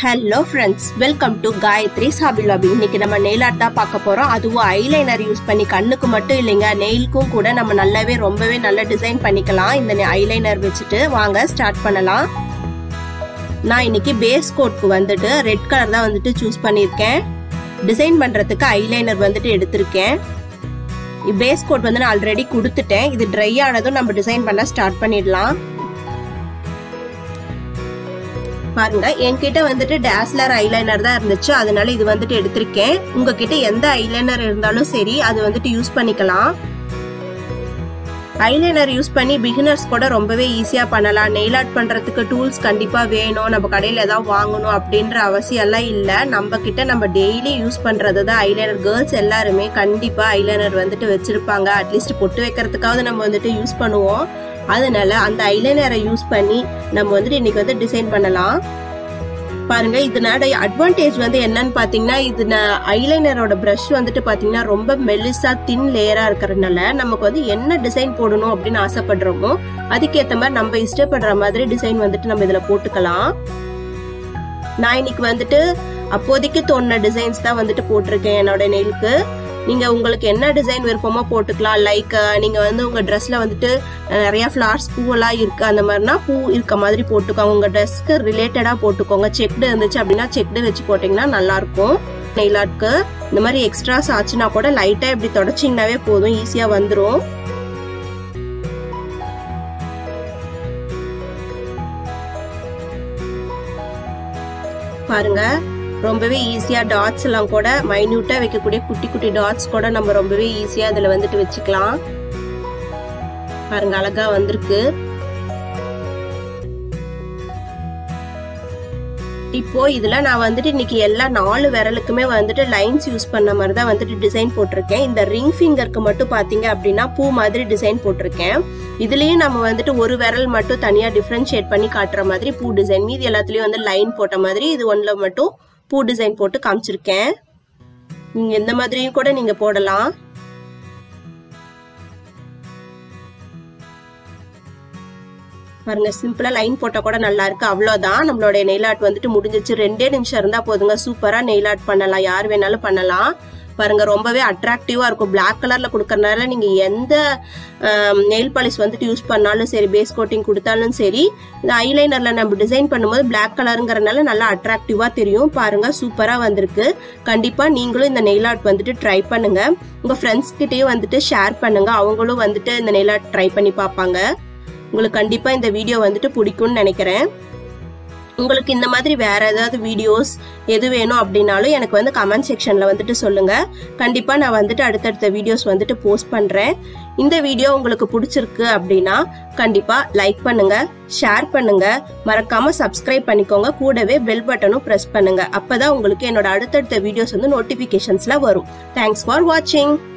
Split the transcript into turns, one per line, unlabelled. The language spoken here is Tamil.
hello friends welcome to Gayathri hobby lobby இன்னைக்கு நம்ம நெயில் ஆர்ட் தான் பார்க்க போறோம் அதுவும் ஐலைனர் யூஸ் பண்ணி கண்ணுக்கு மட்டும் இல்லைங்க நெயிலுக்கும் கூட நம்ம நல்லாவே ரொம்பவே நல்ல டிசைன் பண்ணிக்கலாம் இந்த ஐலைனர் வச்சுட்டு வாங்க ஸ்டார்ட் பண்ணலாம் நான் இன்னைக்கு பேஸ் கோட்க்கு வந்துட்டு ரெட் கலர் தான் வந்துட்டு சூஸ் பண்ணியிருக்கேன் டிசைன் பண்றதுக்கு ஐலைனர் வந்துட்டு எடுத்திருக்கேன் பேஸ் கோட் வந்து நான் ஆல்ரெடி கொடுத்துட்டேன் இது ட்ரை ஆனதும் நம்ம டிசைன் பண்ண ஸ்டார்ட் பண்ணிடலாம் பாருங்க என்கிட்ட வந்துட்டு டேஸ்லர் ஐலைனர் தான் இருந்துச்சு அதனால இது வந்துட்டு எடுத்திருக்கேன் உங்ககிட்ட எந்த ஐலைனர் இருந்தாலும் சரி அது வந்துட்டு யூஸ் பண்ணிக்கலாம் ஐலைனர் யூஸ் பண்ணி பிகினர்ஸ் கூட ரொம்பவே ஈஸியா பண்ணலாம் நெயில் ஆர்ட் பண்றதுக்கு டூல்ஸ் கண்டிப்பா வேணும் நம்ம கடையில ஏதாவது வாங்கணும் அப்படின்ற அவசியம் எல்லாம் இல்ல நம்ம கிட்ட நம்ம டெய்லி யூஸ் பண்றது தான் ஐலைனர் கேர்ள்ஸ் எல்லாருமே கண்டிப்பா ஐலைனர் வந்துட்டு வச்சிருப்பாங்க அட்லீஸ்ட் பொட்டு வைக்கிறதுக்காவது நம்ம வந்துட்டு யூஸ் பண்ணுவோம் அதனால அந்த ஐலைனரை யூஸ் பண்ணி நம்ம வந்துட்டு இன்னைக்கு வந்து டிசைன் பண்ணலாம் பாருங்க இதனோட அட்வான்டேஜ் வந்து என்னன்னு பாத்தீங்கன்னா இது ஐலைனரோட ப்ரஷ் வந்துட்டு பாத்தீங்கன்னா ரொம்ப மெல்லிசா தின் லேயரா இருக்கிறதுனால நமக்கு வந்து என்ன டிசைன் போடணும் அப்படின்னு ஆசைப்படுறோமோ அதுக்கேற்ற மாதிரி நம்ம இஷ்டப்படுற மாதிரி டிசைன் வந்துட்டு நம்ம இதுல போட்டுக்கலாம் நான் இன்னைக்கு வந்துட்டு அப்போதைக்கு தோணுன டிசைன்ஸ் தான் வந்துட்டு போட்டிருக்கேன் என்னோட நெயிலுக்கு நீங்க உங்களுக்கு என்ன டிசைன் விருப்பமோ போட்டுக்கலாம் லைக் நீங்க வந்து உங்க ட்ரெஸ்ல வந்துட்டு நிறைய ஃபிளார்ஸ் பூவெல்லாம் இருக்கு அந்த மாதிரினா பூ இருக்க மாதிரி போட்டுக்கோங்க உங்க ட்ரெஸ்க்கு ரிலேட்டடா போட்டுக்கோங்க செக்டு இருந்துச்சு அப்படின்னா செக்டு வச்சு போட்டீங்கன்னா நல்லா இருக்கும் நெயில் ஆர்ட்க்கு இந்த மாதிரி எக்ஸ்ட்ராஸ் ஆச்சுன்னா கூட லைட்டா இப்படி தொடச்சிங்கனாவே போதும் ஈஸியா வந்துடும் பாருங்க ரொம்பவே ஈஸியா டாட்ஸ் எல்லாம் கூட மைன்யூட்டா வைக்கக்கூடிய குட்டி குட்டி டாட்ஸ் கூட நம்ம ரொம்பவே ஈஸியா இதுல வந்துட்டு வச்சுக்கலாம் பாருங்க அழகா வந்திருக்கு இப்போ இதுல நான் வந்துட்டு இன்னைக்கு எல்லா நாலு விரலுக்குமே வந்துட்டு லைன்ஸ் யூஸ் பண்ண மாதிரி தான் வந்துட்டு டிசைன் போட்டிருக்கேன் இந்த ரிங் ஃபிங்கருக்கு மட்டும் பாத்தீங்க அப்படின்னா பூ மாதிரி டிசைன் போட்டிருக்கேன் இதுலயும் நம்ம வந்துட்டு ஒரு விரல் மட்டும் தனியா டிஃப்ரென்ஷியேட் பண்ணி காட்டுற மாதிரி பூ டிசைன் மீது எல்லாத்துலயும் வந்து லைன் போட்ட மாதிரி இது ஒன்ல மட்டும் பூ டிசைன் போட்டு காமிச்சிருக்கேன் நீங்க எந்த மாதிரியும் கூட நீங்க போடலாம் பாருங்க சிம்பிளா லைன் போட்டா கூட நல்லா இருக்கு அவ்வளவுதான் நம்மளோட நெயில் ஆர்ட் வந்துட்டு முடிஞ்சிச்சு ரெண்டே நிமிஷம் இருந்தா போதுங்க சூப்பரா நெயில் ஆர்ட் பண்ணலாம் யார் வேணாலும் பண்ணலாம் பாருங்க ரொம்பவே அட்ராக்டிவா இருக்கும் பிளாக் கலர்ல கொடுக்கறதுனால நீங்க எந்த நெயில் பாலிஷ் வந்துட்டு யூஸ் பண்ணாலும் சரி பேஸ் கோட்டிங் கொடுத்தாலும் சரி இந்த ஐலைனர்ல நம்ம டிசைன் பண்ணும்போது பிளாக் கலருங்கிறனால நல்லா அட்ராக்டிவா தெரியும் பாருங்க சூப்பரா வந்திருக்கு கண்டிப்பா நீங்களும் இந்த நெயில் ஆர்ட் வந்துட்டு ட்ரை பண்ணுங்க உங்க ஃப்ரெண்ட்ஸ் கிட்டயும் வந்துட்டு ஷேர் பண்ணுங்க அவங்களும் வந்துட்டு இந்த நெயில் ஆர்ட் ட்ரை பண்ணி பார்ப்பாங்க உங்களுக்கு கண்டிப்பா இந்த வீடியோ வந்துட்டு பிடிக்கும்னு நினைக்கிறேன் உங்களுக்கு இந்த மாதிரி வேற ஏதாவது வீடியோஸ் எது வேணும் அப்படின்னாலும் எனக்கு வந்து கமெண்ட் செக்ஷன்ல வந்துட்டு சொல்லுங்க கண்டிப்பா நான் வந்துட்டு அடுத்தடுத்த வீடியோஸ் வந்துட்டு போஸ்ட் பண்றேன் இந்த வீடியோ உங்களுக்கு பிடிச்சிருக்கு அப்படின்னா கண்டிப்பா லைக் பண்ணுங்க ஷேர் பண்ணுங்க மறக்காம சப்ஸ்கிரைப் பண்ணிக்கோங்க கூடவே பெல் பட்டனும் பிரஸ் பண்ணுங்க அப்பதான் உங்களுக்கு என்னோட அடுத்தடுத்த வீடியோஸ் வந்து நோட்டிபிகேஷன்ஸ்ல வரும் தேங்க்ஸ் ஃபார் வாட்சிங்